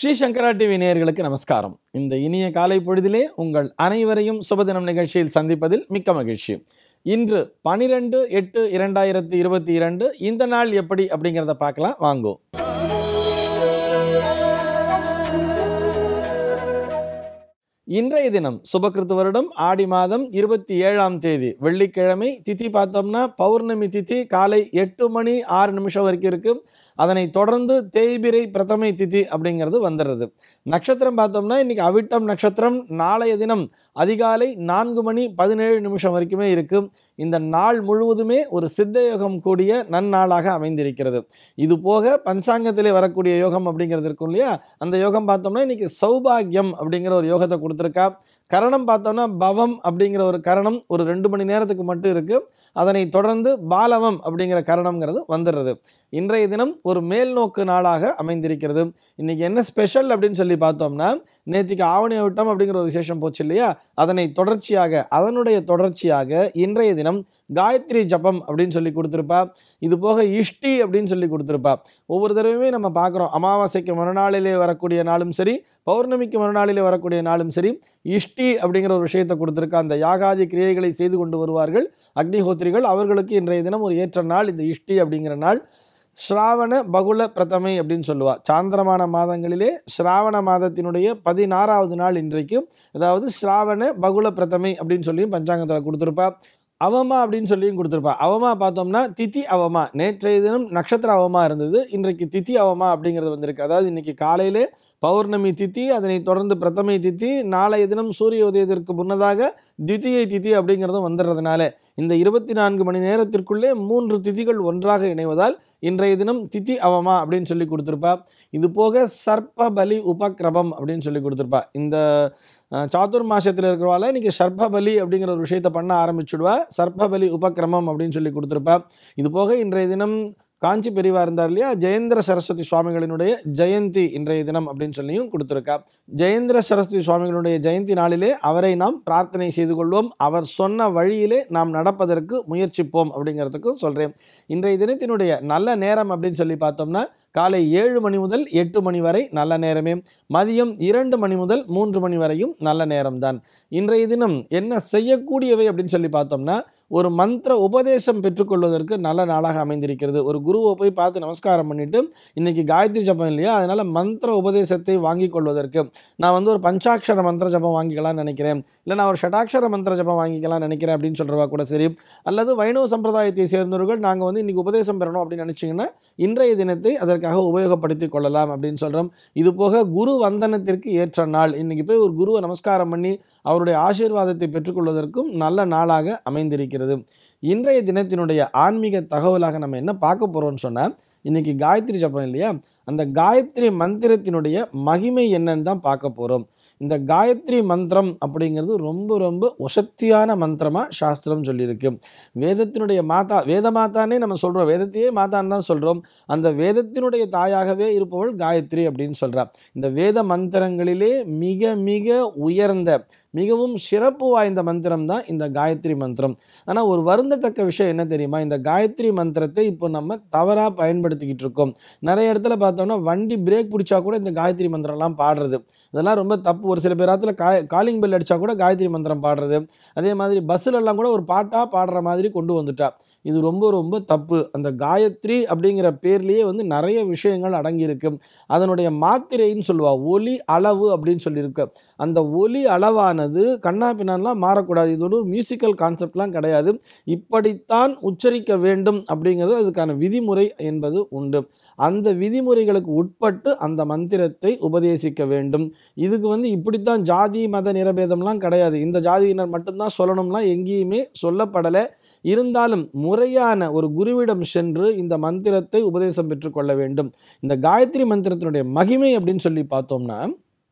ஸ்ரீ சங்கரா TV நேயர்களுக்கு நமஸ்காரம் இந்த இனிய காலை பொழுதிலே உங்கள் அனைவரையும் சுபதினம் நிகழ்ச்சியில் சந்திப்பதில் மிக்க மகிழ்ச்சி இன்று பனிரெண்டு எட்டு இரண்டாயிரத்தி இருபத்தி இரண்டு இந்த நாள் எப்படி அப்படிங்கிறத பார்க்கலாம் வாங்கோ இன்றைய தினம் சுபகிருத்து வருடம் ஆடி மாதம் இருபத்தி ஏழாம் தேதி வெள்ளிக்கிழமை திதி பார்த்தோம்னா பௌர்ணமி திதி காலை எட்டு மணி ஆறு நிமிஷம் வரைக்கும் இருக்கு அதனை தொடர்ந்து தேய்பிரை பிரதமை திதி அப்படிங்கிறது வந்துடுறது நட்சத்திரம் பார்த்தோம்னா இன்னைக்கு அவிட்டம் நட்சத்திரம் நாளைய தினம் அதிகாலை நான்கு மணி பதினேழு நிமிஷம் வரைக்குமே இருக்கு இந்த நாள் முழுவதுமே ஒரு சித்த யோகம் கூடிய நன்னாளாக அமைந்திருக்கிறது இது போக பஞ்சாங்கத்திலே வரக்கூடிய யோகம் அப்படிங்கிறது இருக்கும் இல்லையா அந்த யோகம் பார்த்தோம்னா இன்னைக்கு சௌபாகியம் அப்படிங்கிற ஒரு யோகத்தை கொடுத்துருக்கா கரணம் பார்த்தோம்னா பவம் அப்படிங்கிற ஒரு கரணம் ஒரு ரெண்டு மணி நேரத்துக்கு மட்டும் இருக்கு அதனை தொடர்ந்து பாலவம் அப்படிங்கிற கரணம்ங்கிறது வந்துடுறது இன்றைய தினம் ஒரு மேல் நோக்கு நாளாக அமைந்திருக்கிறது இன்னைக்கு என்ன ஸ்பெஷல் அப்படின்னு சொல்லி பார்த்தோம்னா நேற்றுக்கு ஆவணி விட்டம் அப்படிங்கிற ஒரு விசேஷம் போச்சு இல்லையா அதனை தொடர்ச்சியாக அதனுடைய தொடர்ச்சியாக இன்றைய தினம் காயத்ரி ஜபம் அப்படின்னு சொல்லி கொடுத்துருப்பா இது போக இஷ்டி அப்படின்னு சொல்லி கொடுத்துருப்பா ஒவ்வொரு தடவையுமே நம்ம பார்க்குறோம் அமாவாசைக்கு மறுநாளிலே வரக்கூடிய நாளும் சரி பௌர்ணமிக்கு மறுநாளிலே வரக்கூடிய நாளும் சரி இஷ்டி அப்படிங்கிற ஒரு விஷயத்தை கொடுத்துருக்கா அந்த யாகாதி கிரியைகளை செய்து கொண்டு வருவார்கள் அக்னிஹோத்திரிகள் அவர்களுக்கு இன்றைய தினம் ஒரு ஏற்ற நாள் இந்த இஷ்டி அப்படிங்கிற நாள் ஸ்ராவண பகுல பிரதமை அப்படின்னு சொல்லுவா சாந்திரமான மாதங்களிலே ஸ்ராவண மாதத்தினுடைய பதினாறாவது நாள் இன்றைக்கு அதாவது ஸ்ராவண பகுல பிரதமை அப்படின்னு சொல்லியும் பஞ்சாங்கத்தில் கொடுத்துருப்பா அவமா அப்படின்னு சொல்லியும் கொடுத்துருப்பா அவமா பார்த்தோம்னா திதி அவமா நேற்றைய தினம் நட்சத்திர அவமா இருந்தது இன்றைக்கு திதி அவமா அப்படிங்கிறது வந்திருக்கு அதாவது இன்னைக்கு காலையிலே பௌர்ணமி திதி அதனை தொடர்ந்து பிரதமை திதி நாளைய தினம் சூரிய உதயத்திற்கு முன்னதாக தித்தியை திதி அப்படிங்கிறதும் வந்துடுறதுனால இந்த இருபத்தி நான்கு மணி நேரத்திற்குள்ளே மூன்று திதிகள் ஒன்றாக இணைவதால் இன்றைய தினம் திதி அவமா அப்படின்னு சொல்லி கொடுத்துருப்பா இது போக சர்ப்ப பலி உபக்கிரமம் அப்படின்னு சொல்லி கொடுத்துருப்பா இந்த அஹ், சாதுர் மாசத்தில் இருக்கிறவால இன்னைக்கு சர்ப்ப பலி அப்படிங்கிற ஒரு விஷயத்தை பண்ண ஆரம்பிச்சுடுவா சர்ப்ப பலி உபக்கிரமம் அப்படின்னு சொல்லி கொடுத்துருப்பா இது போக இன்றைய தினம் காஞ்சி பெரியவா இருந்தார் இல்லையா ஜெயேந்திர சரஸ்வதி சுவாமிகளினுடைய ஜெயந்தி இன்றைய தினம் அப்படின்னு சொல்லியும் கொடுத்துருக்கா ஜெயேந்திர சரஸ்வதி சுவாமிகளுடைய ஜெயந்தி நாளிலே அவரை நாம் பிரார்த்தனை செய்து கொள்வோம் அவர் சொன்ன வழியிலே நாம் நடப்பதற்கு முயற்சிப்போம் அப்படிங்கிறதுக்கு சொல்கிறேன் இன்றைய தினத்தினுடைய நல்ல நேரம் அப்படின்னு சொல்லி பார்த்தோம்னா காலை ஏழு மணி முதல் எட்டு மணி வரை நல்ல நேரமே மதியம் இரண்டு மணி முதல் மூன்று மணி வரையும் நல்ல நேரம்தான் இன்றைய தினம் என்ன செய்யக்கூடியவை அப்படின்னு சொல்லி பார்த்தோம்னா ஒரு மந்திர உபதேசம் பெற்றுக்கொள்வதற்கு நல்ல நாளாக அமைந்திருக்கிறது ஒரு குருவை போய் பார்த்து நமஸ்காரம் பண்ணிட்டு இன்னைக்கு காயத்ரி ஜபம் இல்லையா அதனால மந்திர உபதேசத்தை வாங்கி கொள்வதற்கு நான் வந்து ஒரு பஞ்சாட்சர மந்திர ஜபம் வாங்கிக்கலாம்னு நினைக்கிறேன் இல்லை நான் ஒரு ஷடாட்சர மந்திர ஜபம் வாங்கிக்கலாம்னு நினைக்கிறேன் அப்படின்னு சொல்கிறவா கூட சரி அல்லது வைணவ சம்பிரதாயத்தை சேர்ந்தவர்கள் நாங்கள் வந்து இன்னைக்கு உபதேசம் பெறணும் அப்படின்னு நினச்சிங்கன்னா இன்றைய தினத்தை அதற்காக உபயோகப்படுத்தி கொள்ளலாம் அப்படின்னு சொல்கிறோம் இது போக குரு வந்தனத்திற்கு ஏற்ற நாள் இன்னைக்கு போய் ஒரு குருவை நமஸ்காரம் பண்ணி அவருடைய ஆசீர்வாதத்தை பெற்றுக்கொள்வதற்கும் நல்ல நாளாக அமைந்திருக்கிறது இன்றைய தினத்தினுடைய ஆன்மீக தகவலாக நம்ம என்ன பார்க்க போகிறோம்னு சொன்னால் இன்னைக்கு காயத்ரி ஜபம் இல்லையா அந்த காயத்ரி மந்திரத்தினுடைய மகிமை என்னன்னு தான் பார்க்க போகிறோம் இந்த காயத்ரி மந்திரம் அப்படிங்கிறது ரொம்ப ரொம்ப உசத்தியான மந்திரமாக சாஸ்திரம் சொல்லியிருக்கு வேதத்தினுடைய மாதா வேத மாதானே நம்ம சொல்கிறோம் வேதத்தையே மாதான்னு தான் சொல்கிறோம் அந்த வேதத்தினுடைய தாயாகவே இருப்பவள் காயத்ரி அப்படின்னு சொல்றா இந்த வேத மந்திரங்களிலே மிக மிக உயர்ந்த மிகவும் சிறப்பு வாய்ந்த மந்திரம் தான் இந்த காயத்ரி மந்திரம் ஆனால் ஒரு வருந்தத்தக்க விஷயம் என்ன தெரியுமா இந்த காயத்ரி மந்திரத்தை இப்போ நம்ம தவறாக பயன்படுத்திக்கிட்டு இருக்கோம் நிறைய இடத்துல பார்த்தோம்னா வண்டி பிரேக் பிடிச்சா கூட இந்த காயத்ரி மந்திரம்லாம் பாடுறது இதெல்லாம் ரொம்ப தப்பு ஒரு சில பேராத்துல கா காலிங் பெல் அடித்தா கூட காயத்ரி மந்திரம் பாடுறது அதே மாதிரி பஸ்ஸில் எல்லாம் கூட ஒரு பாட்டாக பாடுற மாதிரி கொண்டு வந்துட்டா இது ரொம்ப ரொம்ப தப்பு அந்த காயத்ரி அப்படிங்கிற பேர்லேயே வந்து நிறைய விஷயங்கள் அடங்கியிருக்கு அதனுடைய மாத்திரைன்னு சொல்லுவா ஒலி அளவு அப்படின்னு சொல்லியிருக்கு அந்த ஒலி அளவானது கண்ணா பின்னான்லாம் மாறக்கூடாது இது ஒரு மியூசிக்கல் கான்செப்ட்லாம் கிடையாது இப்படித்தான் உச்சரிக்க வேண்டும் அப்படிங்கிறது அதுக்கான விதிமுறை என்பது உண்டு அந்த விதிமுறைகளுக்கு உட்பட்டு அந்த மந்திரத்தை உபதேசிக்க வேண்டும் இதுக்கு வந்து இப்படித்தான் ஜாதி மத நிரபேதம்லாம் கிடையாது இந்த ஜாதியினர் மட்டும்தான் சொல்லணும்லாம் எங்கேயுமே சொல்லப்படலை இருந்தாலும் முறையான ஒரு குருவிடம் சென்று இந்த மந்திரத்தை உபதேசம் பெற்றுக்கொள்ள வேண்டும் இந்த காயத்ரி மந்திரத்தினுடைய மகிமை அப்படின்னு சொல்லி பார்த்தோம்னா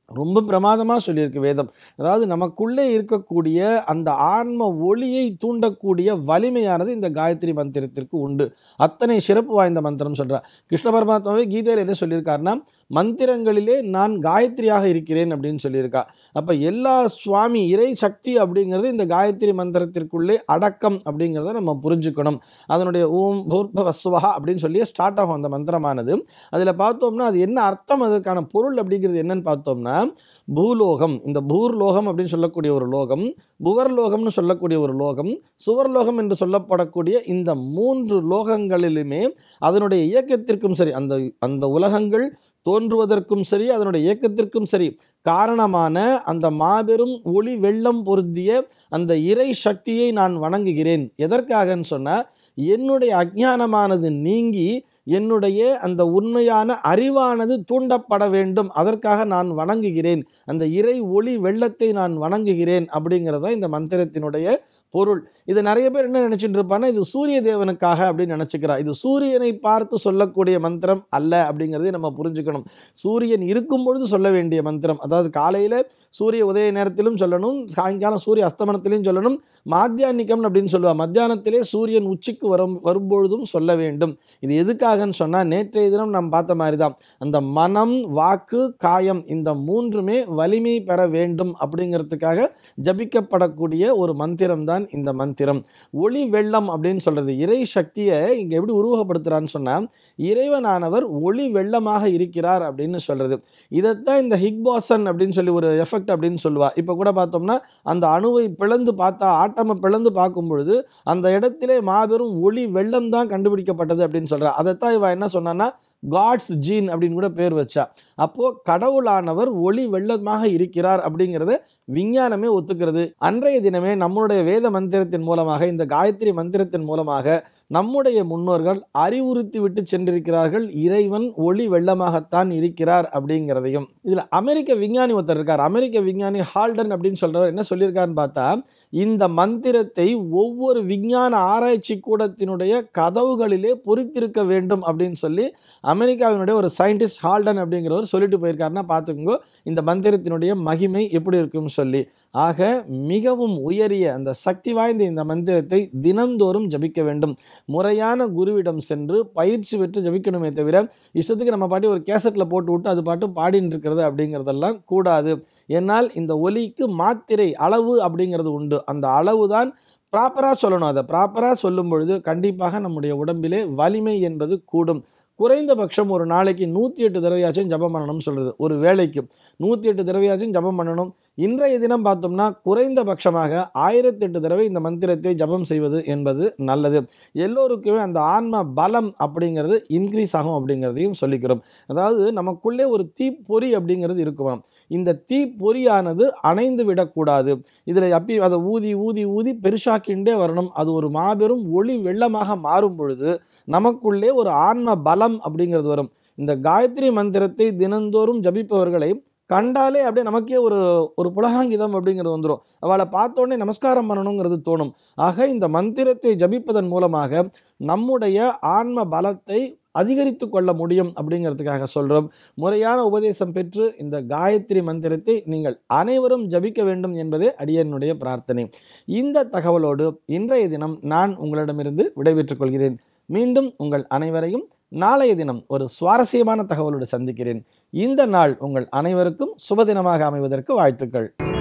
ரொம்ப பிரமாதமாக சொல்லியிருக்கு வேதம் அதாவது நமக்குள்ளே இருக்கக்கூடிய அந்த ஆன்ம ஒளியை தூண்டக்கூடிய வலிமையானது இந்த காயத்ரி மந்திரத்திற்கு உண்டு அத்தனை சிறப்பு வாய்ந்த மந்திரம் சொல்கிறார் கிருஷ்ண பரமாத்மாவே கீதையில் என்ன சொல்லியிருக்காருன்னா மந்திரங்களிலே நான் காயத்ரியாக இருக்கிறேன் அப்படின்னு சொல்லியிருக்கா அப்போ எல்லா சுவாமி இறை சக்தி அப்படிங்கிறது இந்த காயத்ரி மந்திரத்திற்குள்ளே அடக்கம் அப்படிங்கிறத நம்ம புரிஞ்சுக்கணும் அதனுடைய ஓம் பூர்பவஸ்வா அப்படின்னு சொல்லி ஸ்டார்ட் ஆகும் அந்த மந்திரமானது அதில் பார்த்தோம்னா அது என்ன அர்த்தம் அதற்கான பொருள் அப்படிங்கிறது என்னன்னு பார்த்தோம்னா பூலோகம் இந்த பூர்லோகம் அப்படின்னு சொல்லக்கூடிய ஒரு லோகம் புவர்லோகம்னு சொல்லக்கூடிய ஒரு லோகம் சுவர்லோகம் என்று சொல்லப்படக்கூடிய இந்த மூன்று லோகங்களிலுமே அதனுடைய இயக்கத்திற்கும் சரி அந்த அந்த உலகங்கள் தோன்றுவதற்கும் சரி அதனுடைய இயக்கத்திற்கும் சரி காரணமான அந்த மாபெரும் ஒளி வெள்ளம் பொருந்திய அந்த இறை சக்தியை நான் வணங்குகிறேன் எதற்காகன்னு சொன்னால் என்னுடைய அஜ்ஞானமானது நீங்கி என்னுடைய அந்த உண்மையான அறிவானது தூண்டப்பட வேண்டும் அதற்காக நான் வணங்குகிறேன் அந்த இறை ஒளி வெள்ளத்தை நான் வணங்குகிறேன் அப்படிங்கிறத இந்த மந்திரத்தினுடைய பொருள் இது நிறைய பேர் என்ன நினைச்சிட்டு இருப்பான்னா இது சூரிய தேவனுக்காக அப்படின்னு நினச்சிக்கிறா இது சூரியனை பார்த்து சொல்லக்கூடிய மந்திரம் அல்ல அப்படிங்கிறதை நம்ம புரிஞ்சுக்கணும் சூரியன் இருக்கும் பொழுது சொல்ல வேண்டிய மந்திரம் அதாவது காலையில் சூரிய உதய நேரத்திலும் சொல்லணும் சாயங்காலம் சூரிய அஸ்தமனத்திலையும் சொல்லணும் மாத்தியானிக்கம் அப்படின்னு சொல்லுவா மத்தியானத்திலே சூரியன் உச்சிக்கு வரும் வரும்பொழுதும் சொல்ல வேண்டும் இது எதுக்காகன்னு சொன்னால் நேற்றைய தினம் நாம் பார்த்த மாதிரி தான் அந்த மனம் வாக்கு காயம் இந்த மூன்றுமே வலிமை பெற வேண்டும் அப்படிங்கிறதுக்காக ஜபிக்கப்படக்கூடிய ஒரு மந்திரம் தான் இந்த மந்திரம் ஒளி வெள்ளம் அப்படின்னு சொல்றது இறை சக்தியை இங்க எப்படி உருவகப்படுத்துறான்னு சொன்னா இறைவனானவர் ஒளி வெள்ளமாக இருக்கிறார் அப்படின்னு சொல்றது இதைத்தான் இந்த ஹிக்பாசன் அப்படின்னு சொல்லி ஒரு எஃபெக்ட் அப்படின்னு சொல்லுவா இப்போ கூட பார்த்தோம்னா அந்த அணுவை பிளந்து பார்த்தா ஆட்டமை பிளந்து பார்க்கும் பொழுது அந்த இடத்திலே மாபெரும் ஒளி வெள்ளம் தான் கண்டுபிடிக்கப்பட்டது அப்படின்னு சொல்றா அதைத்தான் இவ என்ன சொன்னான்னா காட்ஸ் ஜீன் அப்படின்னு கூட பேர் வச்சா அப்போ கடவுளானவர் ஒளி வெள்ளமாக இருக்கிறார் அப்படிங்கிறத விஞ்ஞானமே ஒத்துக்கிறது அன்றைய தினமே நம்முடைய வேத மந்திரத்தின் மூலமாக இந்த காயத்ரி மந்திரத்தின் மூலமாக நம்முடைய முன்னோர்கள் அறிவுறுத்தி விட்டு சென்றிருக்கிறார்கள் இறைவன் ஒளி வெள்ளமாகத்தான் இருக்கிறார் அப்படிங்கிறதையும் இதில் அமெரிக்க விஞ்ஞானி ஒருத்தர் இருக்கார் அமெரிக்க விஞ்ஞானி ஹால்டன் அப்படின்னு சொல்றவர் என்ன சொல்லியிருக்காருன்னு பார்த்தா இந்த மந்திரத்தை ஒவ்வொரு விஞ்ஞான ஆராய்ச்சி கூடத்தினுடைய கதவுகளிலே பொறித்திருக்க வேண்டும் அப்படின்னு சொல்லி அமெரிக்காவினுடைய ஒரு சயின்டிஸ்ட் ஹால்டன் அப்படிங்கிறவர் சொல்லிட்டு போயிருக்காருன்னா பார்த்துக்கோங்க இந்த மந்திரத்தினுடைய மகிமை எப்படி இருக்கும்னு சொல்லி ஆக மிகவும் உயரிய அந்த சக்தி வாய்ந்த இந்த மந்திரத்தை தினந்தோறும் ஜபிக்க வேண்டும் முறையான குருவிடம் சென்று பயிற்சி பெற்று ஜபிக்கணுமே தவிர இஷ்டத்துக்கு நம்ம பாட்டி ஒரு கேசட்டில் போட்டு விட்டு அது பாட்டு பாடின்னு இருக்கிறது அப்படிங்கிறதெல்லாம் கூடாது என்னால் இந்த ஒலிக்கு மாத்திரை அளவு அப்படிங்கிறது உண்டு அந்த அளவு தான் ப்ராப்பராக சொல்லணும் அதை ப்ராப்பராக சொல்லும் பொழுது கண்டிப்பாக நம்முடைய உடம்பிலே வலிமை என்பது கூடும் குறைந்தபட்சம் ஒரு நாளைக்கு நூற்றி எட்டு தடவையாச்சும் ஜபம் பண்ணணும்னு சொல்கிறது ஒரு வேலைக்கு நூற்றி எட்டு தடவையாச்சும் ஜபம் பண்ணணும் இன்றைய தினம் பார்த்தோம்னா குறைந்தபட்சமாக ஆயிரத்தி எட்டு தடவை இந்த மந்திரத்தை ஜபம் செய்வது என்பது நல்லது எல்லோருக்குமே அந்த ஆன்ம பலம் அப்படிங்கிறது இன்க்ரீஸ் ஆகும் அப்படிங்கிறதையும் சொல்லிக்கிறோம் அதாவது நமக்குள்ளே ஒரு தீப்பொறி அப்படிங்கிறது இருக்குமாம் இந்த தீப்பொறியானது அணைந்து விடக்கூடாது இதில் அப்பி அதை ஊதி ஊதி ஊதி பெருசாக்கிண்டே வரணும் அது ஒரு மாபெரும் ஒளி வெள்ளமாக மாறும் பொழுது நமக்குள்ளே ஒரு ஆன்ம பலம் அப்படிங்கிறது வரும் இந்த காயத்ரி மந்திரத்தை தினந்தோறும் ஜபிப்பவர்களை கண்டாலே அப்படியே நமக்கே ஒரு ஒரு புலகாங்கிதம் அப்படிங்கிறது வந்துடும் அவளை பார்த்தோன்னே நமஸ்காரம் பண்ணணுங்கிறது தோணும் ஆக இந்த மந்திரத்தை ஜபிப்பதன் மூலமாக நம்முடைய ஆன்ம பலத்தை அதிகரித்து கொள்ள முடியும் அப்படிங்கிறதுக்காக சொல்கிறோம் முறையான உபதேசம் பெற்று இந்த காயத்ரி மந்திரத்தை நீங்கள் அனைவரும் ஜபிக்க வேண்டும் என்பதே அடியனுடைய பிரார்த்தனை இந்த தகவலோடு இன்றைய தினம் நான் உங்களிடமிருந்து விடைபெற்றுக் கொள்கிறேன் மீண்டும் உங்கள் அனைவரையும் நாளைய தினம் ஒரு சுவாரஸ்யமான தகவலோடு சந்திக்கிறேன் இந்த நாள் உங்கள் அனைவருக்கும் சுபதினமாக அமைவதற்கு வாழ்த்துக்கள்